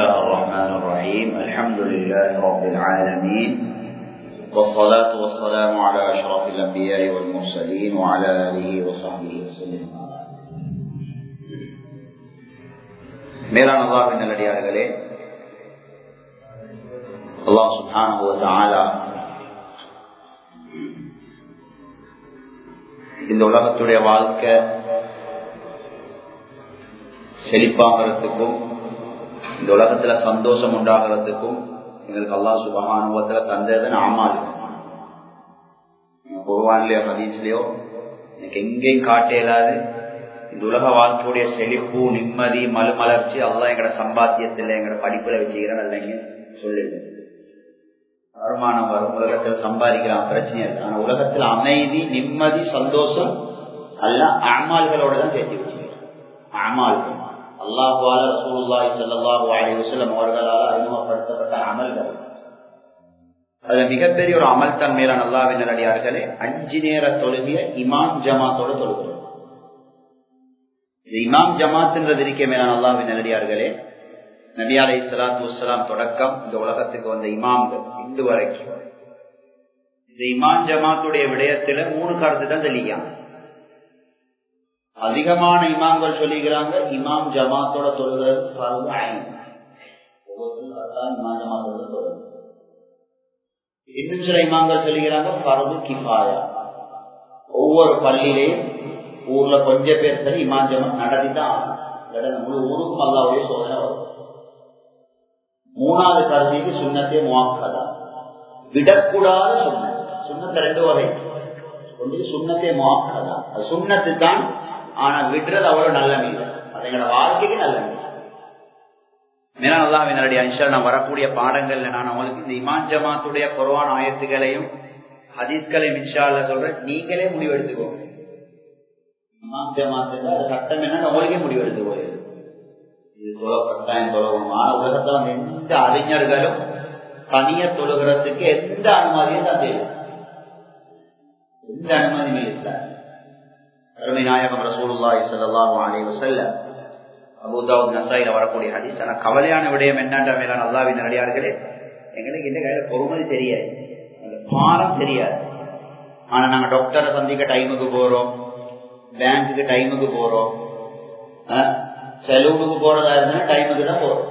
الله الرحمن الرحيم الحمد لله رب العالمين والصلاة والسلام على أشرف الأنبياء والمرسلين وعلى آله وصحبه وسلم மேலான அல்லாஹின் நல்லடியார்களே அல்லாஹ் சுப்ஹானஹு வ தஆலா இந்த உலகத்துடைய வாழ்க்கை செழிப்பாகிறதுக்கும் இந்த உலகத்துல சந்தோஷம் உண்டாகிறதுக்கும் எங்களுக்கு அல்லா சுபகானுபவத்துல தந்தது ஆமால் குருவான்லயோ ஹதீஸ்லயோ எனக்கு எங்கேயும் காட்ட இயலாது இந்த உலக வாழ்க்கையுடைய செழிப்பு நிம்மதி மலுமலர்ச்சி அதெல்லாம் எங்கட சம்பாத்தியத்துல எங்கட படிப்புல வச்சுக்கிறேன் இல்லைங்க சொல்லிடு வருமானம் வரும் உலகத்துல சம்பாதிக்கலாம் பிரச்சனை இல்லை ஆனா உலகத்துல அமைதி நிம்மதி சந்தோஷம் அல்ல அமால்களோட தான் சேர்த்து வச்சுக்கிறேன் அமால்கள் அல்லாஹுவால ரசூலுல்லாஹி ஸல்லல்லாஹு அலைஹி வஸல்லம் அவர்களால் அறிமுகப்படுத்தப்பட்ட அமல்கள் அதுல மிகப்பெரிய ஒரு அமல் தான் மேல அல்லாவின் நல்லடியார்களே அஞ்சு நேர தொழுகிய இமாம் ஜமாத்தோட தொழுகிறோம் இது இமாம் ஜமாத்ன்றது இருக்க மேலான அல்லாவின் நல்லடியார்களே நபி அலை சலாத்து வலாம் தொடக்கம் இந்த உலகத்துக்கு வந்த இமாம்கள் இந்து வரைக்கும் இந்த இமாம் ஜமாத்துடைய விடயத்துல மூணு கருத்து தான் தெளியாங்க அதிகமான இமாம்கள் சொல்லிக்கிறாங்க இமாம் ஜமாத்தோட தொழுகிறது பருவ ஐந்து இமாம் ஜமாத்தோட தொழுது இன்னும் சில இமாம்கள் சொல்லுகிறாங்க பருது கிஃபாயா ஒவ்வொரு பள்ளியிலையும் ஊர்ல கொஞ்சம் பேர் சரி இமாம் ஜமாத் நடத்திதான் முழு ஊருக்கும் அல்லாவுடைய சோதனை வரும் மூணாவது கருதிக்கு சுண்ணத்தே முவாக்கதா விடக்கூடாத சுண்ணத் சுண்ணத்தை ரெண்டு வகை ஒன்று சுண்ணத்தே முவாக்கதா அது சுண்ணத்து தான் ஆனா விடுறது அவ்வளவு நல்ல மீது அது எங்களோட வாழ்க்கைக்கு நல்ல மீது மேலா நல்லா என்னுடைய அன்ஷா நான் வரக்கூடிய பாடங்கள்ல நான் உங்களுக்கு இந்த இமான் ஜமாத்துடைய குறவான ஆயத்துகளையும் ஹதீஸ்களையும் இன்ஷால்ல சொல்றேன் நீங்களே முடிவு எடுத்துக்கோங்க இமாம் ஜமாத்துக்கு அது சட்டம் என்ன உங்களுக்கே முடிவு எடுத்துக்கோங்க இது தொலை கட்டாயம் தொழணும் ஆனா உலகத்துல வந்து எந்த அறிஞர்களும் தனிய தொழுகிறதுக்கு எந்த அனுமதியும் தான் தேவை எந்த அனுமதியுமே இல்லை அருமை நாயகம் ரசூலுல்லாஹி ஸல்லல்லாஹு அலைஹி வஸல்லம் அபூதாவுத் நசாயில வரக்கூடிய ஹதீஸ் ஆனா கவலையான விடயம் என்னன்ற மேலான அல்லாவின் நடிகார்களே எங்களுக்கு இந்த கையில பொறுமதி தெரியாது அந்த பாரம் தெரியாது ஆனா நாங்க டாக்டரை சந்திக்க டைமுக்கு போறோம் பேங்க்குக்கு டைமுக்கு போறோம் செலவுக்கு போறதா இருந்தா டைமுக்கு தான் போறோம்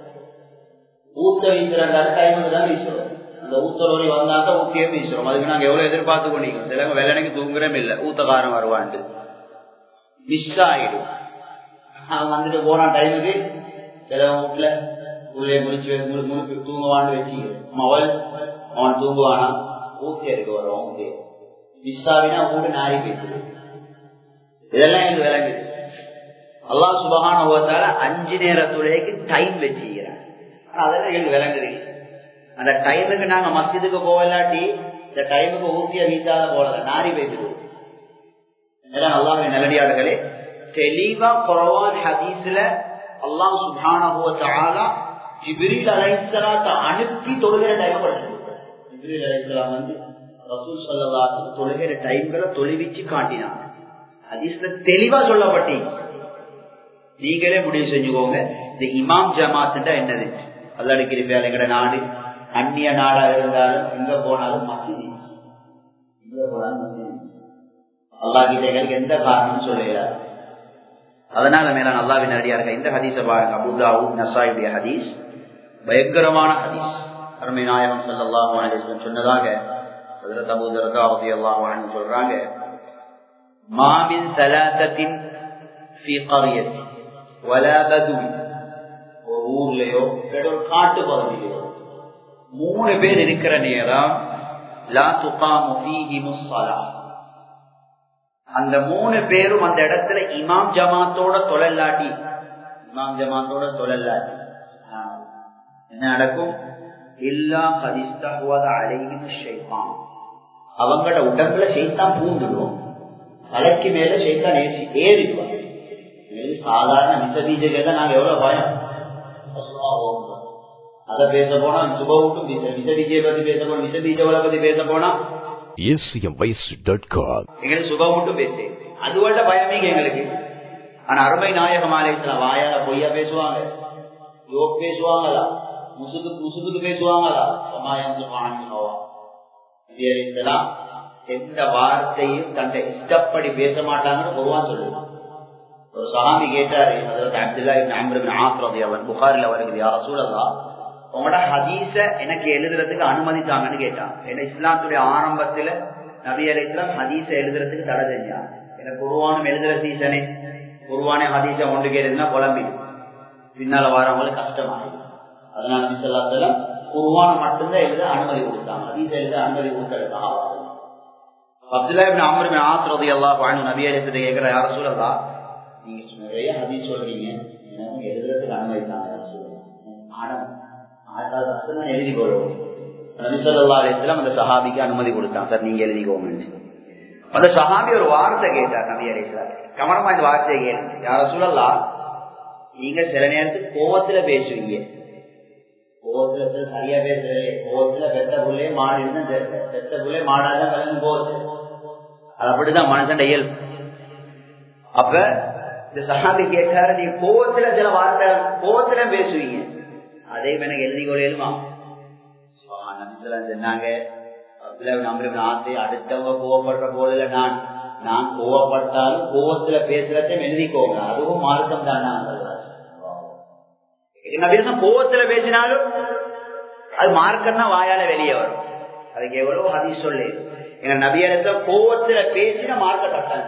ஊத்த வீசுறதா டைமுக்கு தான் வீசுறோம் அந்த ஊத்தலோரி வந்தாக்க ஊத்தியே வீசுறோம் அதுக்கு நாங்க எவ்வளவு எதிர்பார்த்து கொண்டிருக்கோம் சிலவங்க வெள்ளனைக்கு தூங்குறமே இல்லை ஊத்தக்காரன் வருவான்ட்டு மிஸ் ஆயிடும் அவன் வந்துட்டு போறான் டைமுக்கு சிலவன் வீட்டுல உள்ளே முடிச்சு முழுக்கு தூங்குவான்னு வச்சு அவள் அவன் தூங்குவானா ஊத்தி இருக்கு வரும் ஊத்தி மிஸ் ஆகினா வீட்டு நாரி போயிட்டு இதெல்லாம் எனக்கு விளங்குது அல்லா சுபகான அஞ்சு நேர தொழுகைக்கு டைம் வச்சுக்கிறான் அதெல்லாம் எங்களுக்கு விளங்குது அந்த டைமுக்கு நாங்க மஸ்ஜிதுக்கு போகலாட்டி இந்த டைமுக்கு ஊத்திய வீசாத போல நாரி வைத்துடுவோம் அல்லாஹ் நல்லடியார்களே தெளிவா குறவான் ஹதீஸ்ல அல்லாஹ் சுபானா ஜிபிரில் அலைசலாத்த அனுப்பி தொழுகிற டைம் ஜிபிரில் அலைசலாம் வந்து ரசூல் சல்லாத்து தொழுகிற டைம்களை தொலைவிச்சு காட்டினாங்க ஹதீஸ்ல தெளிவா சொல்லப்பட்டீங்க நீங்களே முடிவு செஞ்சுக்கோங்க இந்த இமாம் ஜமாத்துண்டா என்னது அல்லாடிக்கிற வேலைங்கிற நாடு அந்நிய நாடா இருந்தாலும் எங்க போனாலும் மசிதி எங்க போனாலும் மசிதி அல்லா கிட்ட எங்களுக்கு எந்த காரணமும் சொல்லல அதனால மேலான அல்லாவின் அடியார்கள் இந்த ஹதீஸ பாருங்க அபுதாவு நசாயுடைய ஹதீஸ் பயங்கரமான ஹதீஸ் அருமை நாயகம் சல்லாஹூ அலிஸ்லம் சொன்னதாக அதில் தபூதரதா அவதி அல்லாஹ் சொல்றாங்க மாமின் சலாத்தத்தின் في قرية ولا بدو ஒரு ஊர்லயோ ஒரு காட்டு பகுதியிலோ மூணு பேர் இருக்கிற நேரம் லா துகாமு ஃபீஹிமு ஸலாத் அந்த மூணு பேரும் அந்த இடத்துல இமாம் ஜமாத்தோட தொழல்லாட்டி இமாம் ஜமாத்தோட தொழல்லாட்டி என்ன நடக்கும் எல்லா கதிஸ்தகுவத அலையும் ஷைத்தான் அவங்களோட உடம்புல ஷைத்தான் பூந்துடும் தலைக்கு மேல ஷைத்தான் ஏசி ஏறிடுவான் சாதாரண விசபீஜகள் தான் நாங்க எவ்வளவு பயம் அத பேச போனா சுபவுட்டும் விசபீஜை பத்தி பேச போனா விசபீஜவளை பத்தி பேச போனா acmvoice.com எங்களுக்கு சுபவுட்டும் பேசு அதுவல்ல பயமே எங்களுக்கு ஆனா அருமை நாயகம் ஆலயத்துல வாயால பொய்யா பேசுவாங்க ஜோக் பேசுவாங்களா முசுக்கு முசுக்கு பேசுவாங்களா சமாயம் காணுவா இதெல்லாம் எந்த வார்த்தையும் தன்னை இஷ்டப்படி பேச மாட்டாங்கன்னு பொதுவான் சொல்லுது ஒரு சஹாபி கேட்டாரு அதற்கு அப்துல்லா அம்ரிபின் ஆத்ரதி அவன் புகாரில் வருகிறது யார சூழலா உங்களோட ஹதீஸ எனக்கு எழுதுறதுக்கு அனுமதித்தாங்கன்னு கேட்டான் என்ன இஸ்லாத்துடைய ஆரம்பத்துல நபி அலைஸ்லாம் ஹதீஸ எழுதுறதுக்கு தடை செஞ்சான் எனக்கு குருவானம் எழுதுற சீசனே குருவானே ஹதீஸ ஒன்று கேட்டதுன்னா குழம்பி பின்னால வரவங்களுக்கு கஷ்டமாயிடும் அதனால நபிசல்லாத்துல குருவான மட்டும்தான் எழுத அனுமதி கொடுத்தாங்க ஹதீஸ எழுத அனுமதி கொடுத்ததுக்காக அப்துல்லா இபின் அமர் ஆசிரதி எல்லாம் வாழ்ந்து நபி அலைசத்தை கேட்கிற யார சூழலா நீங்க நிறைய ஹதீஸ் சொல்றீங்க எனக்கு எழுதுறதுக்கு அனுமதி தாங்க யார சூழலாம் ஆடம் ஆட்டாதான் எழுதி கொள்வோம் நபிசல்லா அலிஸ்லாம் அந்த சஹாபிக்கு அனுமதி கொடுத்தான் சார் நீங்க எழுதிக்கோங்க அந்த சஹாபி ஒரு வார்த்தை கேட்டார் நபி அலிஸ்லாம் கவனமா இந்த வார்த்தையை கேளுங்க யார சூழல்லா நீங்க சில நேரத்துக்கு கோவத்துல பேசுவீங்க கோவத்துல சரியா பேசுறே கோவத்துல பெத்த புள்ளே மாடு இருந்தா பெத்த புள்ளே மாடாதான் கலந்து போகுது அது அப்படிதான் மனுஷன் இயல்பு அப்ப இந்த சஹாபி கேட்டாரு நீ கோவத்துல சில வார்த்தை கோவத்துல பேசுவீங்க அதே எனக்கு எழுதி கொள்ளையிலுமா சொன்னாங்க ஆசை அடுத்தவங்க கோவப்படுற போதில நான் நான் கோவப்பட்டாலும் கோவத்துல பேசுறத எழுதிக்கோங்க அதுவும் மார்க்கம் தான் நான் சொல்றேன் கோவத்துல பேசினாலும் அது மார்க்கம் தான் வாயால வெளியே வரும் அதுக்கு எவ்வளவு அதி சொல்லு எங்க நபியரத்துல கோவத்துல பேசின மார்க்க சட்டம்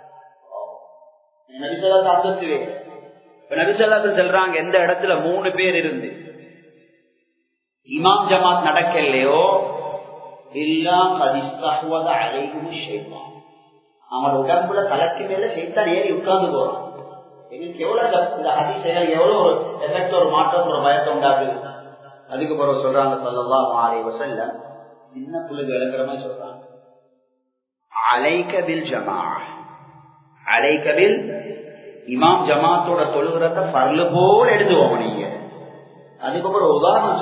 நபிசல்லா அசத்துவே நபிசல்லாத்து சொல்றாங்க எந்த இடத்துல மூணு பேர் இருந்து இமாம் ஜமாத் நடக்கலையோ எல்லாம் அழைக்கும் ஷெய்தான் அவனோட உடம்புல தலைக்கு மேல ஷெய்தான் ஏறி உட்கார்ந்து போறான் எங்களுக்கு எவ்வளவு இந்த அதிசயம் எவ்வளவு எஃபெக்ட் ஒரு மாற்றம் ஒரு பயத்தை உண்டாக்குது அதுக்கு பிறகு சொல்றாங்க சொல்லலாம் ஆலை வசல்ல சின்ன பிள்ளைங்க விளங்குற மாதிரி சொல்றாங்க அலைக்கபில் ஜமா அலைக்கபில் இமாம் ஜமாத்தோட தொழுகிறத பர்லு போல எடுத்துவோம் நீங்க அதுக்கப்புறம் ஒரு உதாரணம்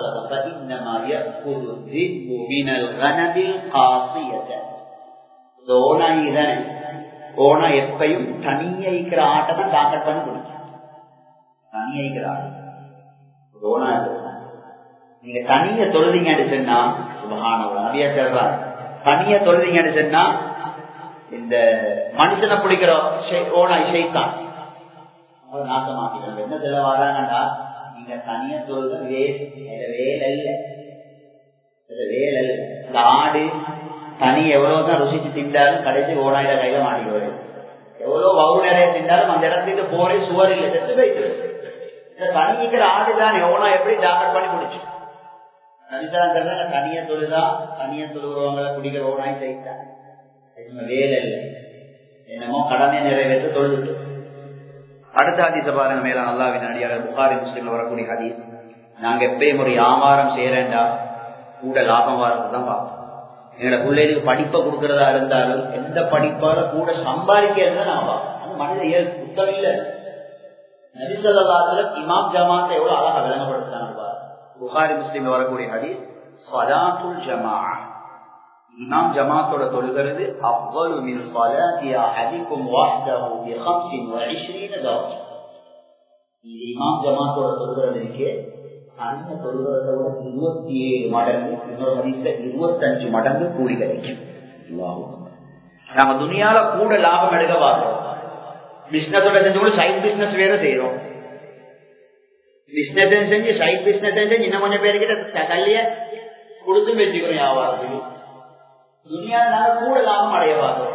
சொன்னாங்க ஓனா எப்பையும் தனிய இருக்கிற ஆட்டை தான் டாக்கெட் பண்ணி கொடுக்கும் தனிய இருக்கிற ஆடு ஓனா நீங்க தனிய தொழுதிங்க அடிச்சுன்னா சுபகானவா நிறைய சொல்றாங்க தனிய தொழுதிங்க அடிச்சுன்னா இந்த மனுஷனை பிடிக்கிற ஓனா இசைத்தான் நாசமாக்கிறாங்க என்ன சொல்ல வராங்கடா நீங்க தனியா தொழுத வேஸ்ட் வேலை இல்ல வேலை இல்ல இந்த ஆடு தனி எவ்வளவுதான் ருசிச்சு திண்டாலும் கடைசி ஓனாயிர கையில மாட்டிடுவாரு எவ்வளவு வவு நிறைய திண்டாலும் அந்த இடத்துக்கு போரே சுவர் இல்லை செத்து போயிட்டு இந்த தனிக்கிற ஆடு தான் எவ்வளோ எப்படி டாக்டர் பண்ணி குடிச்சு நபிசாரன் தனியா தொழுதா தனியா தொழுகிறவங்களை குடிக்கிற ஓனாய் செய்தான் வேலை இல்லை என்னமோ கடமை நிறைவேற்ற தொழுதுட்டு அடுத்த ஹதீஸ பாருங்க மேல அல்லாவின் அடியாளர் புகாரி முஸ்லீம்ல வரக்கூடிய ஹதீஸ் நாங்க எப்பயும் ஒரு வியாபாரம் செய்யறேன்டா கூட லாபம் வரது தான் பார்ப்போம் எங்களோட பிள்ளைகளுக்கு படிப்பை கொடுக்கறதா இருந்தாலும் எந்த படிப்பால கூட சம்பாதிக்கிறத நாம பார்ப்போம் அது மனித இயல் புத்தம் இல்ல நபிசல்லாத்துல இமாம் ஜமாத்தை எவ்வளவு அழகா விளங்கப்படுத்துறாங்க புகாரி முஸ்லீம் வரக்கூடிய ஹதீஸ் சலாத்துல் ஜமா இமாம் ஜமாத்தோட தொழுகிறது அவ்வளவு மின் சலாத்தியா ஹதிக்கும் வாஹ்தஹு பி 25 தரஜா இது இமாம் ஜமாத்தோட தொழுகிறது இருக்கே அந்த தொழுகிறத விட இருபத்தி ஏழு மடங்கு இன்னொரு ஹதீஸ்ல இருபத்தஞ்சு மடங்கு கூலி கிடைக்கும் நாம துணியால கூட லாபம் எடுக்க பார்க்கிறோம் பிசினஸோட செஞ்சு சைட் பிசினஸ் வேற செய்யறோம் பிசினஸ் செஞ்சு சைட் பிசினஸ் செஞ்சு இன்னும் கொஞ்சம் பேருக்கிட்ட தள்ளிய கொடுத்து வச்சுக்கிறோம் வியாபாரத்துக்கு துணியால நாங்க கூட லாபம் அடைய பார்க்கிறோம்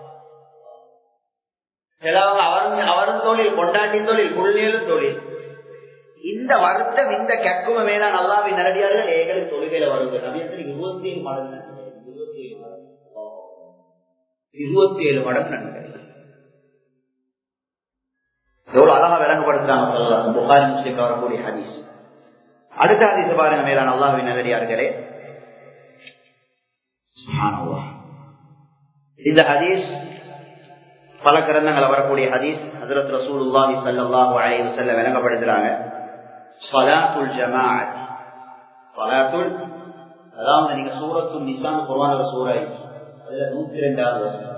சிலவங்க அவரும் அவரும் தொழில் கொண்டாட்டின் தொழில் குள்ளியலும் தொழில் இந்த வருத்தம் இந்த கக்கும மேலா நல்லாவி நேரடியார்கள் ஏகல் தொழுகையில வருது நபியத்தில் இருபத்தி ஏழு மடங்கு இருபத்தி ஏழு மடங்கு இருபத்தி ஏழு மடங்கு நன்மை எவ்வளவு அழகா விளங்கப்படுத்துறாங்க சொல்லலாம் புகாரி முஸ்லீம் வரக்கூடிய ஹதீஸ் அடுத்த ஹதீஸ் பாருங்க மேலான அல்லாஹின் நல்லடியார்களே இந்த ஹதீஸ் பல கிரந்தங்களை வரக்கூடிய ஹதீஸ் ஹசரத் ரசூலுல்லாஹி ஸல்லல்லாஹு அலைஹி வஸல்லம் விளங்கப்படுத்துறாங்க ஸலாத்துல் ஜமாஅத் ஸலாத்துல் அதாவது நீங்க சூரத்துல் நிசான் குர்ஆன்ல ஒரு சூரா அதுல 102வது வசனம்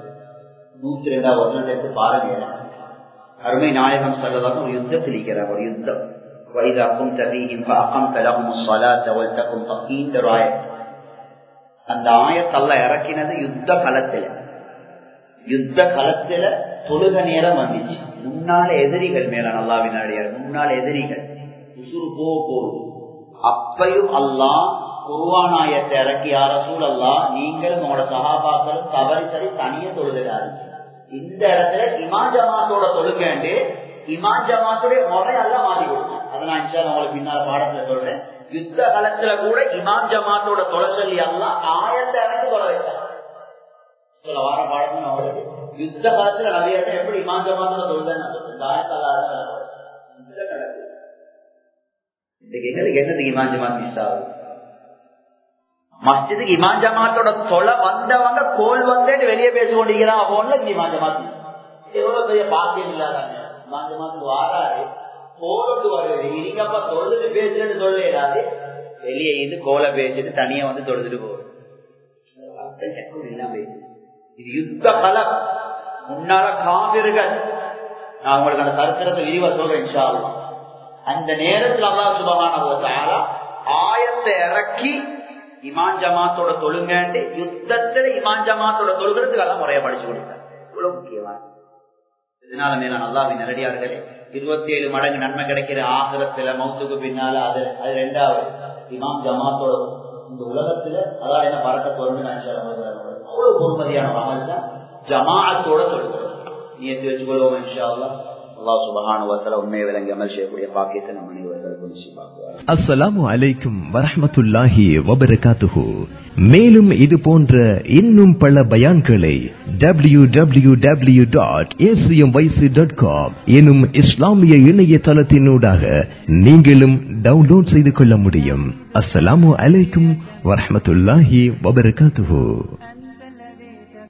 102வது வசனத்தை எடுத்து பாருங்க அருமை நாயகம் சல்லல்லாஹு ஒரு யுத்தத்தில் இருக்கிறார் ஒரு யுத்தம் وإذا قمت فيهم فأقمت لهم الصلاة ولتكن இந்த ஒரு ஆயத் அந்த ஆயத்தல்ல இறக்கினது யுத்த களத்துல யுத்த களத்துல தொழுக நேரம் வந்துச்சு முன்னால எதிரிகள் மேல நல்லா வினாடியார் முன்னால எதிரிகள் உசுறு போக போகுது அப்பையும் அல்லாஹ் குருவானாயத்தை இறக்கி யார சூழல்லா நீங்களும் உங்களோட சகாபாக்களும் தவறி சரி தனியே தொழுகிறாரு இந்த இடத்துல இமான் ஜமாத்தோட தொழுகேண்டு இமான் ஜமாத்துடைய முறையெல்லாம் மாறி கொடுக்கும் அதை நான் இன்ஷா உங்களுக்கு பின்னால பாடத்துல சொல்றேன் யுத்த காலத்துல கூட இமாம் ஜமாத்தோட தொலை சொல்லி எல்லாம் ஆயத்தை இறக்கி தொலை வச்சாங்க சில வார பாடத்துல அவங்களுக்கு யுத்த காலத்துல நிறைய எப்படி இமாம் ஜமாத்தோட தொழுதான் நான் சொல்றேன் இந்த ஆயத்தால இன்னைக்கு எங்களுக்கு என்னதுக்கு இமாம் ஜமாத் மிஸ் ஆகுது மஸ்ஜிதுக்கு இமாம் ஜமாத்தோட தொலை வந்தவங்க கோல் வந்தேன்னு வெளியே பேசி கொண்டிருக்கிறான் போன்ல இமாம் ஜமாத் எவ்வளவு பெரிய பாக்கியம் இல்லாதாங்க இமாம் ஜமாத்துக்கு வாராரு போட்டு வருது நீங்கப்பா தொழுதுட்டு பேசுறேன்னு சொல்லலாது வெளியே இது கோலை பேசிட்டு தனியா வந்து தொழுதுட்டு போகுது இது யுத்த கலம் முன்னால காவிர்கள் நான் உங்களுக்கு அந்த சரித்திரத்தை விரிவா சொல்றேன் இன்ஷா அல்லாஹ். அந்த நேரத்தில் அல்லாஹ் சுபகான ஆயத்தை இறக்கி இமான் ஜமாத்தோட தொழுங்கண்டு யுத்தத்துல இமான் ஜமாத்தோட தொழுகிறதுக்கு எல்லாம் முறையா படிச்சு கொடுத்தார் இவ்வளவு முக்கியமான இதனால மேல நல்லாவின் நேரடியார்களே இருபத்தி ஏழு மடங்கு நன்மை கிடைக்கிற ஆசிரத்துல மௌத்துக்கு பின்னால அது அது ரெண்டாவது இமாம் ஜமாத்தோட இந்த உலகத்துல அதான் என்ன பறக்க வரும்னு அவ்வளவு பொறுமதியான அமல் தான் ஜமாஅத்தோட தொழுகிறது நியத்து வச்சுக்கொள்வோம் இன்ஷா அல்லாஹ் அல்லாஹ் சுபஹானஹு வ தஆலா உண்மையை விளங்கி அமல் செய்யக்கூடிய பாக்கியத்தை நம் அனைவர்களுக்கும் நசீபாக்குவார் அஸ்ஸலாமு அலைக்கும் வரஹ்மத்துல்லாஹி வபரகாத்துஹு மேலும் இது போன்ற இன்னும் பல பயான்களை W W W dot dot com எனும் இஸ்லாமிய இணையதளத்தினூடாக நீங்களும் டவுன்லோட் செய்து கொள்ள முடியும் அஸ்ஸலாமு அலைக்கும் வரஹ்மத்துல்லாஹி வபரகாத்துஹு